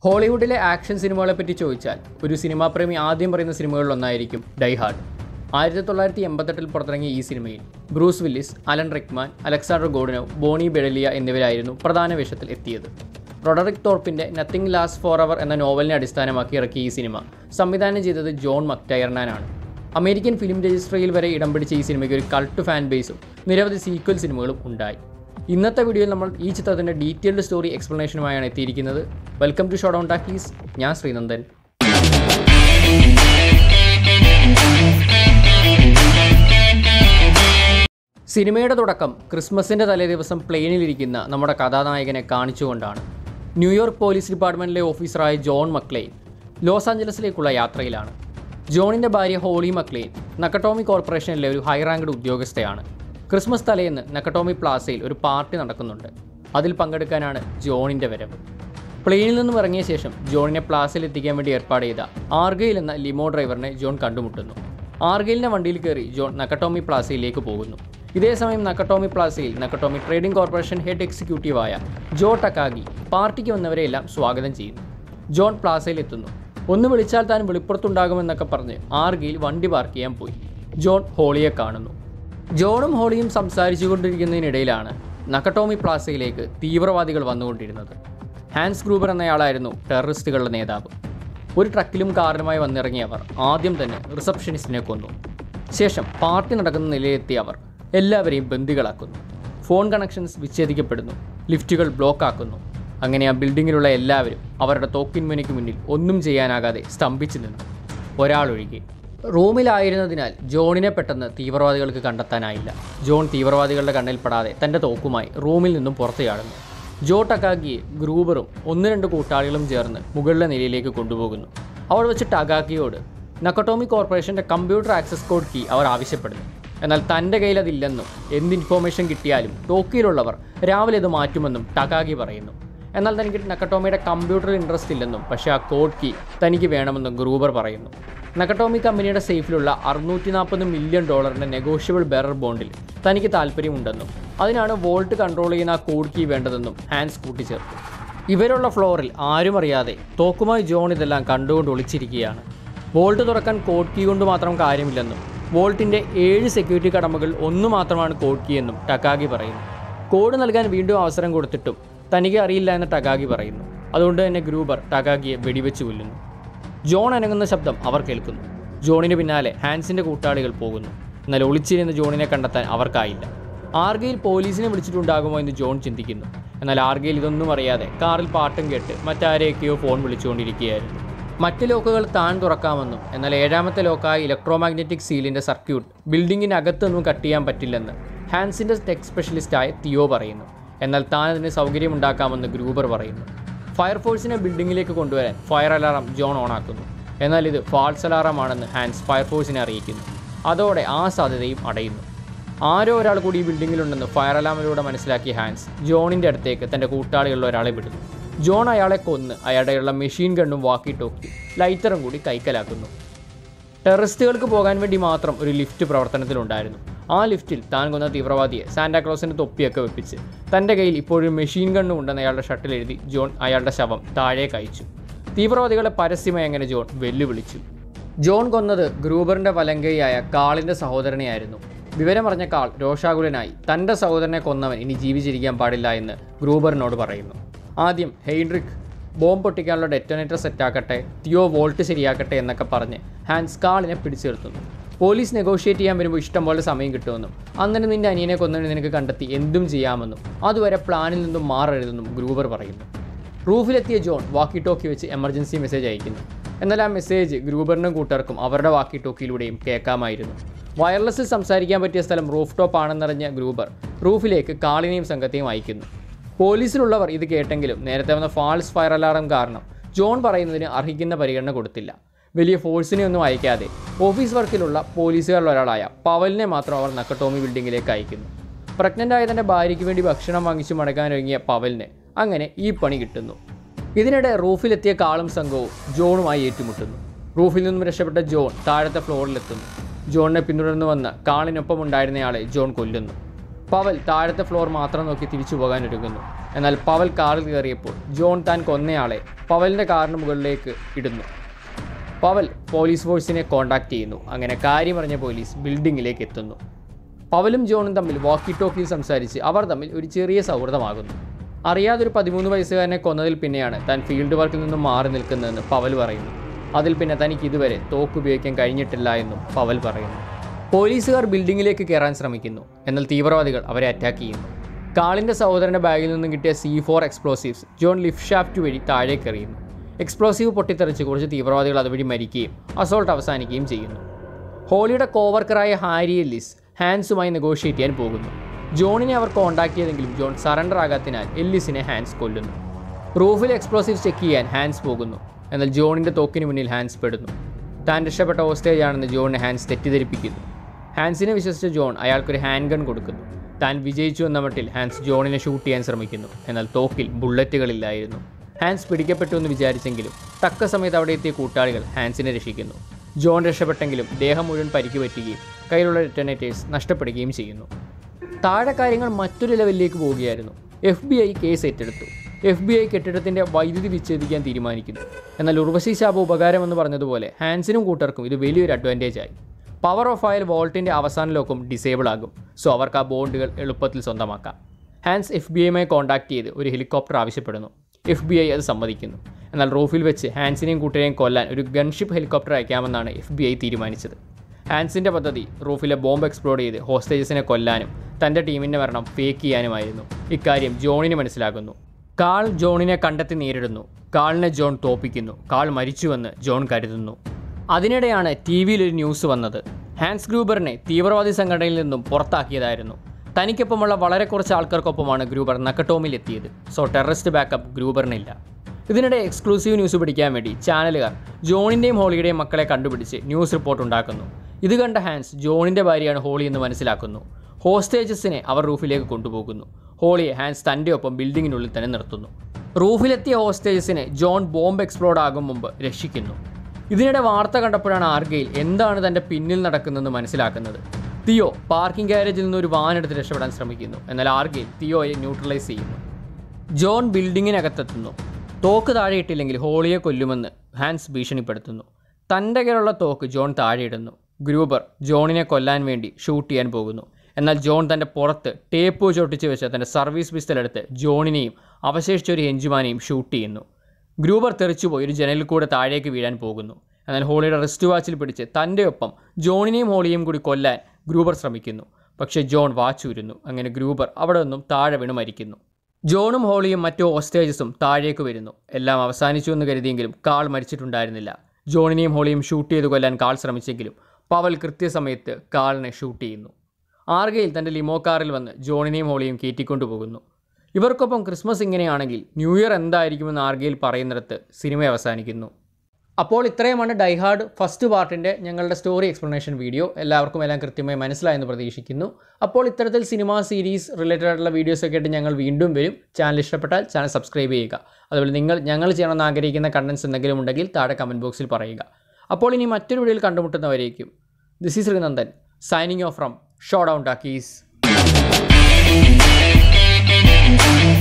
ഹോളിവുഡിലെ action സിനിമകളെ പറ്റി ചോദിച്ചാൽ ഒരു സിനിമാ പ്രേമി ആദ്യം പറയുന്ന സിനിമകളിലൊന്നായിരിക്കും ഡൈ ഹാർഡ് ആയിരത്തി തൊള്ളായിരത്തി എൺപത്തെട്ടിൽ പുറത്തിറങ്ങിയ ഈ സിനിമയിൽ Bruce Willis Alan Rickman Alexander Godunov Bonnie Bedelia എന്നിവരായിരുന്നു പ്രധാന വേഷത്തിൽ എത്തിയത് റൊഡറിക് തോർപ്പിൻ്റെ നത്തിങ് ലാസ്റ്റ് ഫോർ അവർ എന്ന നോവലിനെ അടിസ്ഥാനമാക്കി ഇറക്കിയ ഈ സിനിമ സംവിധാനം ചെയ്തത് ജോൺ മക്ടയർനാനാണ് അമേരിക്കൻ ഫിലിം രജിസ്ട്രിയിൽ വരെ ഇടം പിടിച്ച ഈ സിനിമയ്ക്ക് ഒരു കൾട്ട് ഫാൻ ബേസും നിരവധി സീക്വൽ സിനിമകളും ഉണ്ടായി ഇന്നത്തെ വീഡിയോയിൽ നമ്മൾ ഈ ചിത്രത്തിൻ്റെ ഡീറ്റെയിൽഡ് സ്റ്റോറി എക്സ്പ്ലനേഷനുമായാണ് എത്തിയിരിക്കുന്നത് വെൽക്കം ടു ഷോഡൗൺ ടാക്കീസ് ഞാൻ ശ്രീനന്ദൻ സിനിമയുടെ തുടക്കം ക്രിസ്മസിൻ്റെ തലേദിവസം പ്ലെയിനിലിരിക്കുന്ന നമ്മുടെ കഥാനായകനെ കാണിച്ചുകൊണ്ടാണ് ന്യൂയോർക്ക് പോലീസ് ഡിപ്പാർട്ട്മെൻറ്റിലെ ഓഫീസറായ ജോൺ മക്ലെയിൻ ലോസ് ആഞ്ചലസിലേക്കുള്ള യാത്രയിലാണ് ജോണിൻ്റെ ഭാര്യ ഹോളി മക്ലെയിൻ നക്കട്ടോമി കോർപ്പറേഷനിലെ ഒരു ഹൈ റാങ്ക്ഡ് ഉദ്യോഗസ്ഥയാണ് ക്രിസ്മസ് തലേന്ന് നക്കട്ടോമി പ്ലാസയിൽ ഒരു പാർട്ടി നടക്കുന്നുണ്ട് അതിൽ പങ്കെടുക്കാനാണ് ജോണിൻ്റെ വരവ് പ്ലെയിനിൽ നിന്നും ഇറങ്ങിയ ശേഷം ജോണിനെ പ്ലാസയിൽ എത്തിക്കാൻ വേണ്ടി ഏർപ്പാട് ചെയ്ത ആർഗയിൽ എന്ന ലിമോ ഡ്രൈവറിനെ ജോൺ കണ്ടുമുട്ടുന്നു ആർഗയിലിൻ്റെ വണ്ടിയിൽ കയറി ജോൺ നക്കട്ടോമി പ്ലാസയിലേക്ക് പോകുന്നു ഇതേസമയം നക്കട്ടോമി പ്ലാസയിൽ നക്കട്ടോമി ട്രേഡിംഗ് കോർപ്പറേഷൻ ഹെഡ് എക്സിക്യൂട്ടീവായ ജോ ടക്കാഗി പാർട്ടിക്ക് വന്നവരെയെല്ലാം സ്വാഗതം ചെയ്യുന്നു ജോൺ പ്ലാസയിൽ എത്തുന്നു ഒന്ന് വിളിച്ചാൽ താൻ വെളിപ്പുറത്തുണ്ടാകുമെന്നൊക്കെ പറഞ്ഞ് ആർഗയിൽ വണ്ടി പാർക്ക് ചെയ്യാൻ പോയി ജോൺ ഹോളിയെ കാണുന്നു ജോണും ഹോളിയും സംസാരിച്ചുകൊണ്ടിരിക്കുന്നതിനിടയിലാണ് നക്കട്ടോമി പ്ലാസയിലേക്ക് തീവ്രവാദികൾ വന്നുകൊണ്ടിരുന്നത് ഹാൻസ് ഗ്രൂബർ എന്നയാളായിരുന്നു ടെററിസ്റ്റുകളുടെ നേതാവ് ഒരു ട്രക്കിലും കാറിലുമായി വന്നിറങ്ങിയവർ ആദ്യം തന്നെ റിസപ്ഷനിസ്റ്റിനെ കൊന്നു ശേഷം പാർട്ടി നടക്കുന്ന നിലയിലെത്തിയ അവർ എല്ലാവരെയും ബന്ദികളാക്കുന്നു ഫോൺ കണക്ഷൻസ് വിച്ഛേദിക്കപ്പെടുന്നു ലിഫ്റ്റുകൾ ബ്ലോക്ക് ആക്കുന്നു അങ്ങനെ ആ ബിൽഡിങ്ങിലുള്ള എല്ലാവരും അവരുടെ തോക്കിൻമുനയ്ക്ക് മുന്നിൽ ഒന്നും ചെയ്യാനാകാതെ സ്തംഭിച്ചു നിന്നു ഒരാളൊഴികെ റൂമിലായിരുന്നതിനാൽ ജോണിനെ പെട്ടെന്ന് തീവ്രവാദികൾക്ക് കണ്ടെത്താനായില്ല ജോൺ തീവ്രവാദികളുടെ കണ്ണിൽപ്പെടാതെ തൻ്റെ തോക്കുമായി റൂമിൽ നിന്നും പുറത്തു ചാടുന്നു ജോ ടക്കാക്കിയെ ഗ്രൂബറും ഒന്ന് രണ്ട് കൂട്ടാളികളും ചേർന്ന് മുകളിലെ നിലയിലേക്ക് കൊണ്ടുപോകുന്നു അവിടെ വെച്ച് ടകാക്കിയോട് നക്കട്ടോമി കോർപ്പറേഷൻ്റെ കമ്പ്യൂട്ടർ ആക്സസ് കോഡ് കീ അവർ ആവശ്യപ്പെടുന്നു എന്നാൽ തൻ്റെ കയ്യിൽ അതില്ലെന്നും എന്ത് ഇൻഫോർമേഷൻ കിട്ടിയാലും ടോക്കിയിലുള്ളവർ രാവിലെ ഇത് മാറ്റുമെന്നും ടകാഗി പറയുന്നു എന്നാൽ തനിക്ക് നക്കട്ടോമിയുടെ കമ്പ്യൂട്ടറിൽ ഇൻട്രസ്റ്റ് ഇല്ലെന്നും പക്ഷേ ആ കോഡ് കീ തനിക്ക് വേണമെന്നും ഗ്രൂബർ പറയുന്നു നക്കട്ടോമി കമ്പനിയുടെ സേഫിലുള്ള അറുന്നൂറ്റി നാൽപ്പത് മില്യൺ ഡോളറിൻ്റെ നെഗോഷ്യബിൾ ബെറർ ബോണ്ടിൽ തനിക്ക് താല്പര്യമുണ്ടെന്നും അതിനാണ് വോൾട്ട് കൺട്രോൾ ചെയ്യുന്ന ആ കോഡ് കീ വേണ്ടതെന്നും ഹാൻസ് കൂട്ടിച്ചേർത്തു ഇവരുള്ള ഫ്ലോറിൽ ആരും അറിയാതെ തോക്കുമായി ജോൺ ഇതെല്ലാം കണ്ടുകൊണ്ട് ഒളിച്ചിരിക്കുകയാണ് വോൾട്ട് തുറക്കാൻ കോഡ് കീ കൊണ്ട് മാത്രം കാര്യമില്ലെന്നും വോൾട്ടിൻ്റെ ഏഴ് സെക്യൂരിറ്റി കടമകൾ ഒന്ന് മാത്രമാണ് കോഡ് കീ എന്നും ടക്കാഗി പറയുന്നു കോഡ് നൽകാൻ വീണ്ടും അവസരം കൊടുത്തിട്ടും തനിക്ക് അറിയില്ല എന്ന് ടകാഗി പറയുന്നു അതുകൊണ്ട് തന്നെ ഗ്രൂബർ ടകാഗിയെ വെടിവെച്ച് കൊല്ലുന്നു ജോൺ അനങ്ങുന്ന ശബ്ദം അവർ കേൾക്കുന്നു ജോണിന് പിന്നാലെ ഹാൻസിൻ്റെ കൂട്ടാളികൾ പോകുന്നു എന്നാൽ ഒളിച്ചിരുന്ന ജോണിനെ കണ്ടെത്താൻ അവർക്കായില്ല ആർഗയിൽ പോലീസിനെ വിളിച്ചിട്ടുണ്ടാകുമോ എന്ന് ജോൺ ചിന്തിക്കുന്നു എന്നാൽ ആർഗയിൽ ഇതൊന്നും അറിയാതെ കാറിൽ പാട്ടും കേട്ട് മറ്റാരെയൊക്കെയോ ഫോൺ വിളിച്ചുകൊണ്ടിരിക്കുകയായിരുന്നു മറ്റ് ലോക്കുകൾ താൻ തുറക്കാമെന്നും എന്നാൽ ഏഴാമത്തെ ലോക്കായ ഇലക്ട്രോമാഗ്നറ്റിക് സീലിൻ്റെ സർക്യൂട്ട് ബിൽഡിങ്ങിനകത്തൊന്നും കട്ട് ചെയ്യാൻ പറ്റില്ലെന്ന് ഹാൻസിൻ്റെ ടെക് സ്പെഷ്യലിസ്റ്റായ തിയോ പറയുന്നു എന്നാൽ താൻ അതിന് സൗകര്യമുണ്ടാക്കാമെന്ന് ഗ്രൂബർ പറയുന്നു ഫയർഫോഴ്സിനെ ബിൽഡിങ്ങിലേക്ക് കൊണ്ടുവരാൻ ഫയർ അലാറം ജോൺ ഓണാക്കുന്നു എന്നാൽ ഇത് ഫാൾസ് അലാറം ആണെന്ന് ഹാൻസ് ഫയർഫോഴ്സിനെ അറിയിക്കുന്നു അതോടെ ആ സാധ്യതയും അടയുന്നു ആരോ ഒരാൾ കൂടി ഈ ബിൽഡിങ്ങിലുണ്ടെന്ന് ഫയർ അലാമിലൂടെ മനസ്സിലാക്കിയ ഹാൻസ് ജോണിൻ്റെ അടുത്തേക്ക് തൻ്റെ കൂട്ടാളികളിൽ ഒരാളെ വിടുന്നു ജോൺ അയാളെ കൊന്ന് അയാളുടെയുള്ള മെഷീൻ ഗണ്ണും വാക്കി ടോക്കി ലൈറ്ററും കൂടി കൈക്കലാക്കുന്നു ടെററിസ്റ്റുകൾക്ക് പോകാൻ വേണ്ടി മാത്രം ഒരു ലിഫ്റ്റ് പ്രവർത്തനത്തിലുണ്ടായിരുന്നു ആ ലിഫ്റ്റിൽ താൻ കൊന്ന തീവ്രവാദിയെ സാന്റാക്ലോസിൻ്റെ തൊപ്പിയൊക്കെ വെപ്പിച്ച് തൻ്റെ കയ്യിൽ ഇപ്പോഴും മെഷീൻ ഗണ്ണും ഉണ്ടെന്ന് അയാളുടെ ഷട്ടിൽ എഴുതി ജോൺ അയാളുടെ ശവം താഴേക്ക് അയച്ചു തീവ്രവാദികളെ പരസ്യമായി അങ്ങനെ ജോൺ വെല്ലുവിളിച്ചു ജോൺ കൊന്നത് ഗ്രൂബറിൻ്റെ വലങ്കയായ കാളിൻ്റെ സഹോദരനെയായിരുന്നു വിവരമറിഞ്ഞ കാൾ രോഷാകുലനായി തൻ്റെ സഹോദരനെ കൊന്നവൻ ഇനി ജീവിച്ചിരിക്കാൻ പാടില്ല എന്ന് ഗ്രൂബറിനോട് പറയുന്നു ആദ്യം ഹെയ്ൻറിക് ബോംബ് പൊട്ടിക്കാനുള്ള ഡെറ്റോനേറ്റർ സെറ്റാക്കട്ടെ തിയോ വോൾട്ട് ശരിയാക്കട്ടെ എന്നൊക്കെ പറഞ്ഞ് ഹാൻസ് കാളിനെ പിടിച്ചു നിർത്തുന്നു പോലീസ് നെഗോഷിയേറ്റ് ചെയ്യാൻ വരുമ്പോൾ ഇഷ്ടം പോലെ സമയം കിട്ടുമെന്നും അന്നേരം നിന്റെ അനിയനെ കൊന്നതിന് നിനക്ക് കണ്ടെത്തി എന്തും ചെയ്യാമെന്നും അതുവരെ പ്ലാനിൽ നിന്നും മാറരുതെന്നും ഗ്രൂബർ പറയുന്നു റൂഫിലെത്തിയ ജോൺ വാക്കി ടോക്കി വെച്ച് എമർജൻസി മെസ്സേജ് അയക്കുന്നു എന്നാൽ ആ മെസ്സേജ് ഗ്രൂബറിനും കൂട്ടർക്കും അവരുടെ വാക്കി ടോക്കിയിലൂടെയും കേൾക്കാമായിരുന്നു വയർലെസ്സിൽ സംസാരിക്കാൻ പറ്റിയ സ്ഥലം റൂഫ് ടോപ്പ് ആണെന്നറിഞ്ഞ ഗ്രൂബർ റൂഫിലേക്ക് കാളിനെയും സംഘത്തെയും അയക്കുന്നു പോലീസിലുള്ളവർ ഇത് കേട്ടെങ്കിലും നേരത്തെ വന്ന ഫാൾസ് ഫയർ അലാറം കാരണം ജോൺ പറയുന്നതിന് അർഹിക്കുന്ന പരിഗണന കൊടുത്തില്ല വലിയ ഫോഴ്സിനെ ഒന്നും അയക്കാതെ ഓഫീസ് വർക്കിലുള്ള പോലീസുകാരിൽ ഒരാളായ പവലിനെ മാത്രം അവർ നക്കട്ടോമി ബിൽഡിങ്ങിലേക്ക് അയക്കുന്നു പ്രഗ്നൻ്റ് ആയ തൻ്റെ ഭാര്യയ്ക്ക് വേണ്ടി ഭക്ഷണം വാങ്ങിച്ചു മടങ്ങാനൊരുങ്ങിയ പവലിന് അങ്ങനെ ഈ പണി കിട്ടുന്നു ഇതിനിടെ റൂഫിലെത്തിയ കാളും സംഘവും ജോണുമായി ഏറ്റുമുട്ടുന്നു റൂഫിൽ നിന്നും രക്ഷപ്പെട്ട ജോൺ താഴത്തെ ഫ്ലോറിലെത്തുന്നു ജോണിനെ പിന്തുടർന്നു വന്ന കാളിനൊപ്പം ഉണ്ടായിരുന്നയാളെ ജോൺ കൊല്ലുന്നു പവൽ താഴത്തെ ഫ്ലോർ മാത്രം നോക്കി തിരിച്ചു പോകാൻ ഒരുങ്ങുന്നു എന്നാൽ പവൽ കാറിൽ കയറിയപ്പോൾ ജോൺ താൻ കൊന്നയാളെ പവലിൻ്റെ കാറിന് മുകളിലേക്ക് ഇടുന്നു പവൽ പോലീസ് ഫോഴ്സിനെ കോൺടാക്ട് ചെയ്യുന്നു അങ്ങനെ കാര്യമറിഞ്ഞ പോലീസ് ബിൽഡിങ്ങിലേക്ക് എത്തുന്നു പവലും ജോണും തമ്മിൽ വാക്കി ടോക്കിയിൽ സംസാരിച്ച് അവർ തമ്മിൽ ഒരു ചെറിയ സൗഹൃദമാകുന്നു അറിയാതെ ഒരു പതിമൂന്ന് വയസ്സുകാരനെ കൊന്നതിൽ പിന്നെയാണ് താൻ ഫീൽഡ് വർക്കിൽ നിന്നും മാറി നിൽക്കുന്നതെന്ന് പവൽ പറയുന്നു അതിൽ പിന്നെ തനിക്ക് ഇതുവരെ തോക്ക് ഉപയോഗിക്കാൻ കഴിഞ്ഞിട്ടില്ല എന്നും പവൽ പറയുന്നു പോലീസുകാർ ബിൽഡിങ്ങിലേക്ക് കയറാൻ ശ്രമിക്കുന്നു എന്നാൽ തീവ്രവാദികൾ അവരെ അറ്റാക്ക് ചെയ്യുന്നു കാളിൻ്റെ സഹോദരൻ്റെ ബാഗിൽ നിന്നും കിട്ടിയ C four explosives John lift shaft വഴി താഴേക്ക് എറിയുന്നു എക്സ്പ്ലോസീവ് പൊട്ടിത്തെറിച്ച് കുറച്ച് തീവ്രവാദികൾ അതുവഴി മരിക്കുകയും അസോൾട്ട് അവസാനിക്കുകയും ചെയ്യുന്നു ഹോളിയുടെ കോവർക്കറായ ഹാരി എല്ലിസ് ഹാൻസുമായി നെഗോഷിയേറ്റ് ചെയ്യാൻ പോകുന്നു ജോണിനെ അവർ കോണ്ടാക്ട് ചെയ്തെങ്കിലും ജോൺ സറണ്ടർ ആകാത്തതിനാൽ എല്ലിസിനെ ഹാൻസ് കൊല്ലുന്നു റൂഫിൽ എക്സ്പ്ലോസീവ് ചെക്ക് ചെയ്യാൻ ഹാൻസ് പോകുന്നു എന്നാൽ ജോണിൻ്റെ തോക്കിന് മുന്നിൽ ഹാൻസ് പെടുന്നു താൻ രക്ഷപ്പെട്ട ഹോസ്റ്റേജ് ആണെന്ന് ജോണിനെ ഹാൻസ് തെറ്റിദ്ധരിപ്പിക്കുന്നു ഹാൻസിനെ വിശ്വസിച്ച ജോൺ അയാൾക്കൊരു ഹാൻഡ് ഗൺ കൊടുക്കുന്നു താൻ വിജയിച്ചു എന്ന മട്ടിൽ ഹാൻസ് ജോണിനെ ഷൂട്ട് ചെയ്യാൻ ശ്രമിക്കുന്നു എന്നാൽ തോക്കിൽ ബുള്ളറ്റുകളില്ലായിരുന്നു ഹാൻസ് പിടിക്കപ്പെട്ടു എന്ന് വിചാരിച്ചെങ്കിലും തക്ക സമയത്ത് അവിടെ എത്തിയ കൂട്ടാളികൾ ഹാൻസിനെ രക്ഷിക്കുന്നു ജോൺ രക്ഷപ്പെട്ടെങ്കിലും ദേഹം മുഴുവൻ പരിക്ക് പറ്റുകയും കയ്യിലുള്ള ഡെറ്റനേറ്റേഴ്സ് നഷ്ടപ്പെടുകയും ചെയ്യുന്നു താഴെ കാര്യങ്ങൾ മറ്റൊരു ലെവലിലേക്ക് പോവുകയായിരുന്നു എഫ് ബി ഐ കേസ് ഏറ്റെടുത്തു എഫ് ബി ഐ കെട്ടിടത്തിൻ്റെ വൈദ്യുതി വിച്ഛേദിക്കാൻ തീരുമാനിക്കുന്നു എന്നാൽ ഉർവശി ശാപ ഉപകാരമെന്ന് പറഞ്ഞതുപോലെ ഹാൻസിനും കൂട്ടർക്കും ഇത് വലിയൊരു അഡ്വാൻറ്റേജ് ആയി പവർ ഓഫ് ആയാൽ വോൾട്ടിൻ്റെ അവസാന ലോക്കും ഡിസേബിൾ ആകും സോ അവർക്ക് ആ ബോണ്ടുകൾ എളുപ്പത്തിൽ സ്വന്തമാക്കാം ഹാൻസ് എഫ് ബി ഐയുമായി കോൺടാക്ട് ചെയ്ത് ഒരു ഹെലികോപ്റ്റർ ആവശ്യപ്പെടുന്നു എഫ് ബി ഐ അത് സമ്മതിക്കുന്നു എന്നാൽ റൂഫിൽ വെച്ച് ഹാൻസിനെയും കൂട്ടരെയും കൊല്ലാൻ ഒരു ഗൺഷിപ്പ് ഹെലികോപ്റ്റർ അയക്കാമെന്നാണ് എഫ് ബി ഐ തീരുമാനിച്ചത് ഹാൻസിൻ്റെ പദ്ധതി റൂഫിലെ ബോംബ് എക്സ്പ്ലോഡ് ചെയ്ത് ഹോസ്റ്റേജസിനെ കൊല്ലാനും തൻ്റെ ടീമിൻ്റെ മരണം ഫേക്ക് ചെയ്യാനുമായിരുന്നു ഇക്കാര്യം ജോണിന് മനസ്സിലാകുന്നു കാൾ ജോണിനെ കണ്ടെത്തി നേരിടുന്നു കാളിനെ ജോൺ തോപ്പിക്കുന്നു കാൾ മരിച്ചുവെന്ന് ജോൺ കരുതുന്നു അതിനിടെയാണ് ടി വിയിൽ ഒരു ന്യൂസ് വന്നത് ഹാൻസ് ഗ്രൂബറിനെ തീവ്രവാദി സംഘടനയിൽ നിന്നും പുറത്താക്കിയതായിരുന്നു തനിക്കൊപ്പമുള്ള വളരെ കുറച്ച് ആൾക്കാർക്കൊപ്പമാണ് ഗ്രൂബർ നക്കട്ടോമിൽ എത്തിയത് സോ ടെററിസ്റ്റ് ബാക്കപ്പ് ഗ്രൂബറിനില്ല ഇതിനിടെ എക്സ്ക്ലൂസീവ് ന്യൂസ് പിടിക്കാൻ വേണ്ടി ചാനലുകാർ ജോണിൻ്റെയും ഹോളിയുടെയും മക്കളെ കണ്ടുപിടിച്ച് ന്യൂസ് റിപ്പോർട്ട് ഉണ്ടാക്കുന്നു ഇത് കണ്ട ഹാൻസ് ജോണിൻ്റെ ഭാര്യയാണ് ഹോളി എന്ന് മനസ്സിലാക്കുന്നു ഹോസ്റ്റേജസിനെ അവർ റൂഫിലേക്ക് കൊണ്ടുപോകുന്നു ഹോളിയെ ഹാൻസ് തൻ്റെ ഒപ്പം ബിൽഡിങ്ങിനുള്ളിൽ തന്നെ നിർത്തുന്നു റൂഫിലെത്തിയ ഹോസ്റ്റേജസിനെ ജോൺ ബോംബ് എക്സ്പ്ലോഡ് ആകും മുമ്പ് രക്ഷിക്കുന്നു ഇതിനിടെ വാർത്ത കണ്ടപ്പോഴാണ് ആർഗെയിൽ എന്താണ് തൻ്റെ പിന്നിൽ നടക്കുന്നതെന്ന് മനസ്സിലാക്കുന്നത് തിയോ പാർക്കിംഗ് ഗാരേജിൽ നിന്ന് ഒരു വാൻ എടുത്ത് രക്ഷപ്പെടാൻ ശ്രമിക്കുന്നു എന്നാൽ ആർഗെയിൽ തിയോയെ ന്യൂട്രലൈസ് ചെയ്യുന്നു ജോൺ ബിൽഡിങ്ങിനകത്തെത്തുന്നു തോക്ക് താഴെയിട്ടില്ലെങ്കിൽ ഹോളിയെ കൊല്ലുമെന്ന് ഹാൻസ് ഭീഷണിപ്പെടുത്തുന്നു തൻ്റെ കയ്യിലുള്ള തോക്ക് ജോൺ താഴെയിടുന്നു ഗ്രൂബർ ജോണിനെ കൊല്ലാൻ വേണ്ടി ഷൂട്ട് ചെയ്യാൻ പോകുന്നു എന്നാൽ ജോൺ തൻ്റെ പുറത്ത് ടേപ്പ് വെച്ച് ഒട്ടിച്ച് വെച്ച തൻ്റെ സർവീസ് പിസ്റ്റൽ എടുത്ത് ജോണിനെയും അവശേഷിച്ച ഒരു ഹെഞ്ചുമാനെയും ഷൂട്ട് ചെയ്യുന്നു ഗ്രൂബർ തെറിച്ചുപോയി ഒരു ജനലിൽ കൂടെ താഴേക്ക് വീഴാൻ പോകുന്നു എന്നാൽ ഹോളിയുടെ റിസ്റ്റ് വാച്ചിൽ പിടിച്ച് തൻ്റെ ഒപ്പം ജോണിനെയും ഹോളിയെയും കൂടി കൊല്ലാൻ ഗ്രൂബർ ശ്രമിക്കുന്നു പക്ഷേ ജോൺ വാച്ചൂരുന്നു അങ്ങനെ ഗ്രൂബർ അവിടെ നിന്നും താഴെ വീണ് മരിക്കുന്നു ജോണും ഹോളിയും മറ്റു ഹോസ്റ്റേജസും താഴേക്ക് വരുന്നു എല്ലാം അവസാനിച്ചു എന്ന് കരുതിയെങ്കിലും കാൾ മരിച്ചിട്ടുണ്ടായിരുന്നില്ല ജോണിനെയും ഹോളിയും ഷൂട്ട് ചെയ്ത് കൊല്ലാൻ കാൾ ശ്രമിച്ചെങ്കിലും പവൽ കൃത്യസമയത്ത് കാളിനെ ഷൂട്ട് ചെയ്യുന്നു ആർഗയിൽ തൻ്റെ ലിമോ കാറിൽ വന്ന് ജോണിനെയും ഹോളിയും കയറ്റിക്കൊണ്ടുപോകുന്നു ഇവർക്കൊപ്പം ക്രിസ്മസ് ഇങ്ങനെയാണെങ്കിൽ ന്യൂ ഇയർ എന്തായിരിക്കുമെന്ന് ആർഗയിൽ പറയുന്നിടത്ത് സിനിമ അവസാനിക്കുന്നു അപ്പോൾ ഇത്രയുമാണ് ഡൈഹാർഡ് ഫസ്റ്റ് പാർട്ടിൻ്റെ ഞങ്ങളുടെ സ്റ്റോറി എക്സ്പ്ലനേഷൻ വീഡിയോ എല്ലാവർക്കും എല്ലാം കൃത്യമായി മനസ്സിലായെന്ന് പ്രതീക്ഷിക്കുന്നു അപ്പോൾ ഇത്തരത്തിൽ സിനിമ സീരീസ് റിലേറ്റഡ് ആയിട്ടുള്ള വീഡിയോസൊക്കെ ആയിട്ട് ഞങ്ങൾ വീണ്ടും വരും ചാനൽ ഇഷ്ടപ്പെട്ടാൽ ചാനൽ സബ്സ്ക്രൈബ് ചെയ്യുക അതുപോലെ നിങ്ങൾ ഞങ്ങൾ ചെയ്യണമെന്ന് ആഗ്രഹിക്കുന്ന കണ്ടൻസ് എന്തെങ്കിലും ഉണ്ടെങ്കിൽ താഴെ കമൻറ്റ് ബോക്സിൽ പറയുക അപ്പോൾ ഇനി മറ്റൊരു വീഡിയോയിൽ കണ്ടുമുട്ടുന്നവരേക്കും this is Srinandan signing off from Show Down talkies